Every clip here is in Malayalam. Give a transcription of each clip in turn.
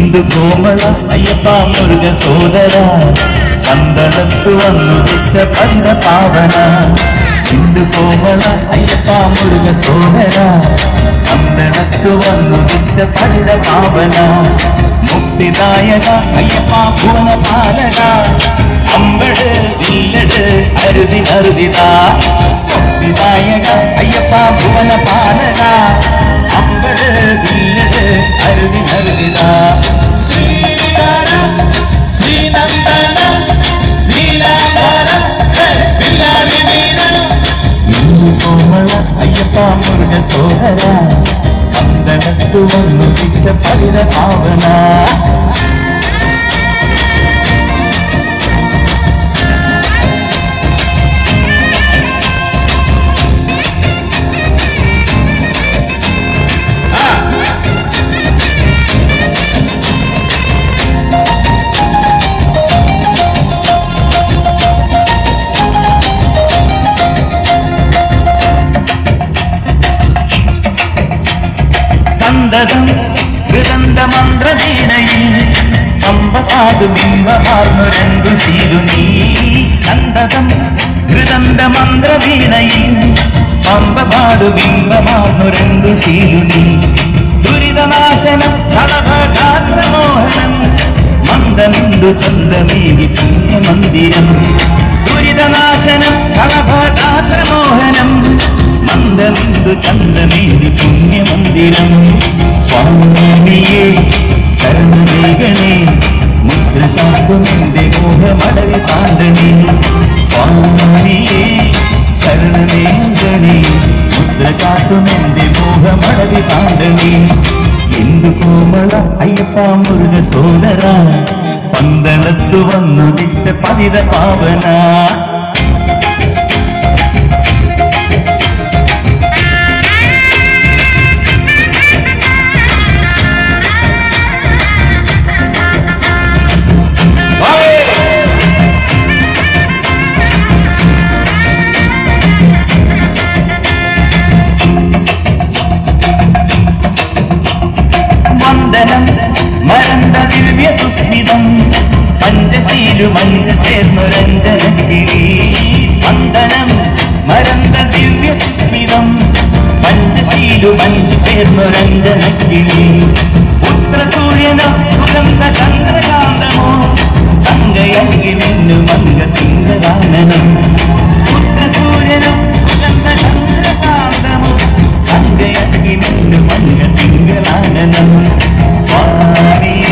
ಇಂದು ಕೋಮಳ ಅಯ್ಯಪ್ಪ ಮುರುಗ ಸೋದರ ಕಂದಳತ್ತು ಒಂದು ಬಿಚ್ಚ ಪಂದ ಪಾವನ ಇಂದು ಕೋಮಳ ಅಯ್ಯಪ್ಪ ಮುರುಗ ಸೋದರ ಕಂದಳತ್ತು ಒಂದು ಬಿಚ್ಚ ಪಂದ ಪಾವನ മുക്തിദായക അയ്യപ്പ ഭുവന പാലക അമ്പട് വില്ലട് അരുതി അരുതിത മുക്തിദായക അയ്യപ്പ ഭുവന പാലക അമ്പട് വില്ലട് അരുതി അരുതിത ശ്രീധര ശ്രീനന്ദന നീലാകാര പിള്ളാരി വീര ಇಂದು ಕೋಮಳ ಅಯ್ಯಪ್ಪ ಮುರುಗ ಸೋದರ ಕಂದನತ್ತು ಒಂದು ಬಿಚ್ಚ ಪಡಿದ ಪಾವನ സന്തതം കൃതന്ത മന്ത്രവീണയിൽ പമ്പപാടും ഇമ്പമാർന്നു രണ്ടു ശീലു നീ സന്തതം കൃതന്ത മന്ത്രവീണയിൽ പമ്പപാടും ഇമ്പമാർന്നു രണ്ടു ശീലു നീ ദുരിതനാശനം കളഭഗാത്രമോഹനം മന്ദമിന്ദു ചന്ദമേകി പുണ്യമന്ദിരം ദുരിതനാശനം കളഭഗാത്രമോഹനം മന്ദമിന്ദു ചന്ദമേതി പുണ്യമന്ദിരം സ്വാമിയെ ശരണമേഘനേ മുദ്ര ചാന്തുമെന്റെ മോഹമടവി താണ്ടനേ സ്വാമിയെ ശരണമേഘനേ മുദ്ര കാട്ടുമെന്റെ മോഹമടവി താണ്ടനേ എന്തു കോമള അയ്യപ്പ മുരുക സോദര പന്തളത്തു വന്നു നിച്ച പതിത പാവന വന്ദനം മരന്ത ദിവ്യ സുസ്മിതം പഞ്ചശീലു മഞ്ച ചേർന്നൊരഞ്ജനഗിരി വന്ദനം മരന്ത ദിവ്യ സുസ്മിതം പഞ്ചശീലു മഞ്ച ചേർന്നൊരഞ്ജനഗിരി പുത്രസൂര്യനോ സുഗന്ധ ചന്ദ്രകാന്തമോ തങ്കയങ്കി മിന്നു മങ്ക തിങ്കകാനനം പുത്രസൂര്യനോ സുഗന്ധ ചന്ദ്രകാന്തമോ തങ്കയങ്കി മിന്നു മങ്ക തിങ്കലാനനം സ്വാമിയേ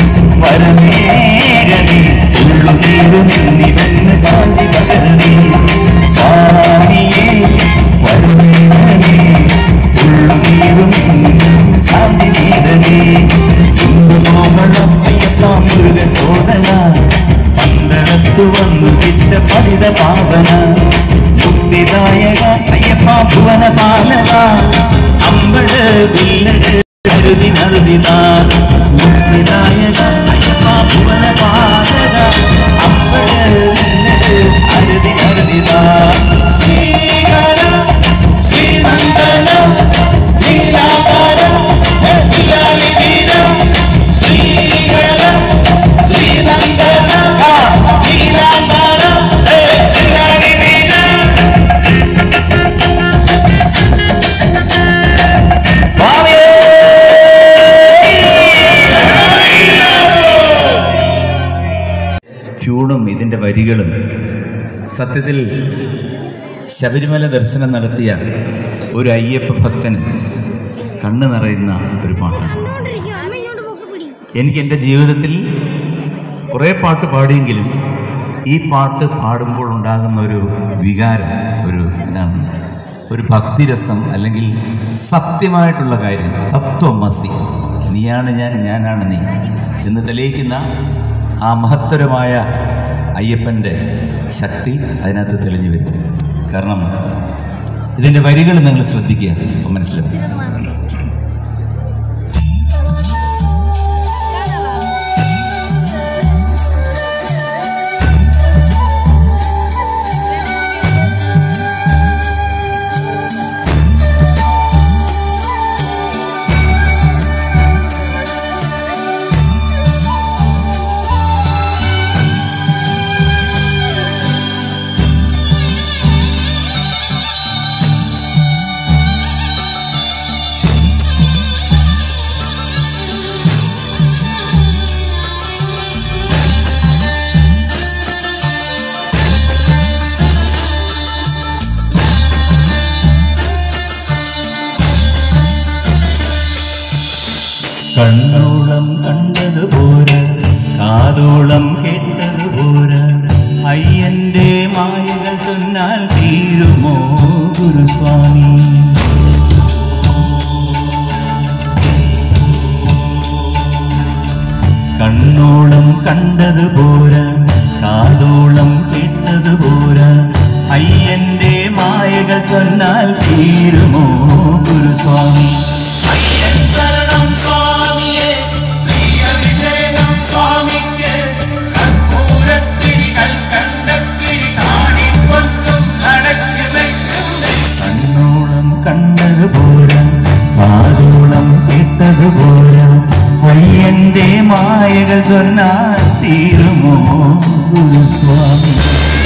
വരമേകണേ ഉള്ളുനീരു നിന്നിവന്ന് കാന്തി പകരണേ സ്വാമിയേ വരമേകണേ ഉള്ളുനീരു ശാന്തി നീരണേ ഇന്നു കോമളം അയ്യപ്പ മുരുക സോദന പന്തളത്തു വന്നു വിറ്റ പതിത പാവന മുക്തിദായക അയ്യപ്പ ഭുവന പാലക അമ്പട് വില്ലട് കരുതി നറുതിത മുക്തിദായക അയ്യപ്പ ഭുവന പാലക അമ്പട് വില്ലട് അരുതി നറുതിത ശ്രീകര ശ്രീനന്ദന നീലാകാര പിള്ളാരി വീര ശ്രീകര ശ്രീനന്ദന നീലാകാര പിള്ളാരി വീര ട്യൂണും ഇതിൻ്റെ വരികളും സത്യത്തിൽ ശബരിമല ദർശനം നടത്തിയ ഒരു അയ്യപ്പ ഭക്തന് കണ്ണു നിറയുന്ന ഒരു പാട്ടാണ് അമ്മ ഇങ്ങോട്ട് പൊക്കി പിടി എനിക്ക് എൻ്റെ ജീവിതത്തിൽ കുറേ പാട്ട് പാടിയെങ്കിലും ഈ പാട്ട് പാടുമ്പോൾ ഉണ്ടാകുന്ന ഒരു വികാരം ഒരു എന്താണ് ഒരു ഭക്തിരസം അല്ലെങ്കിൽ സത്യമായിട്ടുള്ള കാര്യം തത്വമസി നീയാണ് ഞാൻ ഞാനാണ് നീ എന്ന് തെളിയിക്കുന്ന ആ മഹത്തരമായ അയ്യപ്പൻ്റെ ശക്തി അതിനകത്ത് തെളിഞ്ഞു വരും കാരണം ഇതിൻ്റെ വരികൾ നിങ്ങൾ ശ്രദ്ധിക്കുക അപ്പം മനസ്സിലാവും ആ കണ്ണോളം കണ്ടത് പോരാ കാതോളം കേട്ടത് പോരാ അയ്യന്റെ മായകൾ ചൊന്നാൽ തീരുമോ ഗുരുസ്വാമി കണ്ണോളം കണ്ടത് പോരാ കാതോളം കേട്ടത് പോരാ അയ്യന്റെ മായകൾ ചൊന്നാൽ തീരുമോ ഗുരുസ്വാമി അയ്യൻ ശരണം സ്വാമിയെ പ്രിയഭിഷേകം സ്വാമിക്ക് കർപ്പൂരത്തിരി കൽക്കണ്ടത്തിരി കാണിക്കൊണ്ടും നടക്കി വയ്ക്കുന്നേ കണ്ണോളം കണ്ടത് പോരാ കാതോളം കേട്ടത് പോരാ അയ്യന്റെ മായകൾ ചൊന്നാൽ തീരുമോ ഗുരുസ്വാമി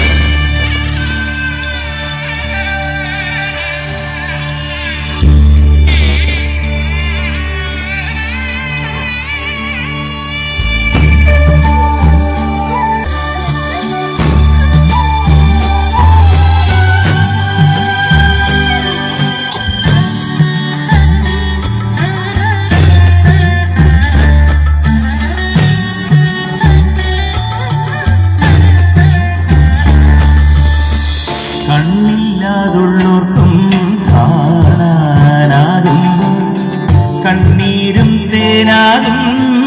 കണ്ണില്ലാതുള്ളോർക്കും കാണാനാകും കണ്ണീരും തേനാകും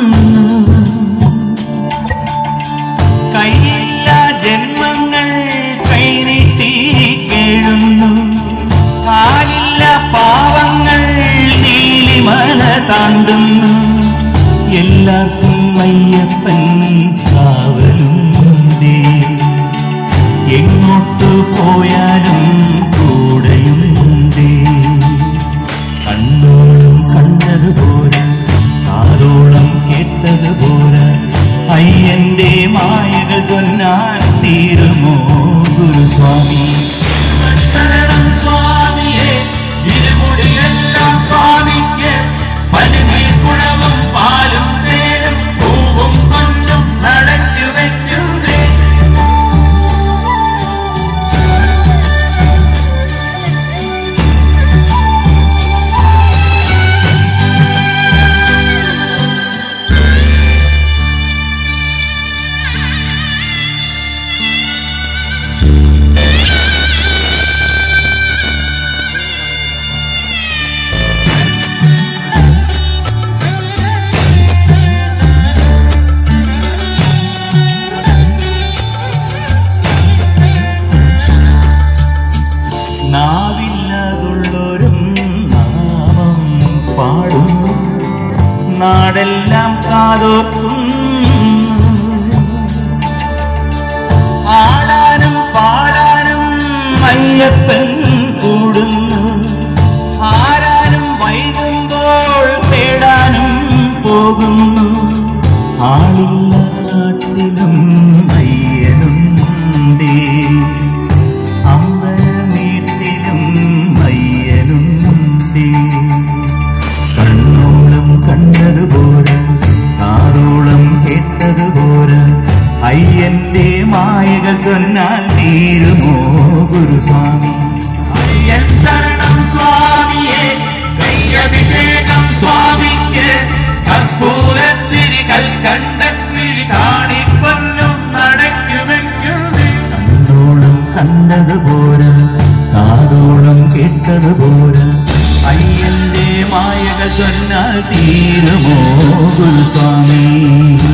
കയ്യില്ല ജന്മങ്ങൾ കൈനീട്ടി കേഴുന്നു കാലില്ല പാവങ്ങൾ നീലിമല താണ്ടുന്നു എല്ലാവർക്കും അയ്യപ്പൻ കാവലുണ്ടേ എങ്ങോട്ടു പോയാലും കൂടെയുണ്ടേ കണ്ണോളം കണ്ടതുപോലെ കാതോളം കേട്ടതുപോലെ അയ്യന്റെ മായകൾ ചൊന്നാൽ തീരുമോ ഗുരുസ്വാമി ശരണം സ്വാമിയെ ഇരുമുടിയെല്ലാം സ്വാമിക്ക് പനിനീർ കുഴവും പാലും തേനും പൂവും പൊന്നും നടക്കി വയ്ക്കുന്നേ നാവില്ലാതുള്ളൊരും നാമം പാടും നാടെല്ലാം കാതോർക്കും ആടാനും പാടാനും അയ്യപ്പൻ കൂടുന്നു ആരാനും വൈകുമ്പോൾ തേടാനും പോകുന്നു ആളില്ല നാട്ടിലും അയ്യനുണ്ടേ അമ്പലമീട്ടിലും അയ്യനുണ്ടേ കണ്ണോളം കണ്ടതുപോലെ കാതോളം കേട്ടതുപോലെ അയ്യന്റെ മായകൾ ചൊന്നാൽ തീരുമോ ഗുരുസ്വാമി അയ്യൻ ശരണം സ്വാമിയെ കയ്യഭിഷേകം സ്വാമിക്ക് കർപ്പൂരത്തിരി കൽക്കണ്ടത്തിരി കാണിക്കൊന്നും നടക്കി വയ്ക്കുന്നേ കണ്ടോളം കണ്ടതുപോലെ കാതോളം കേട്ടതുപോലെ അയ്യന്റെ മായകൾ ചൊന്നാൽ തീരുമോ ഗുരുസ്വാമി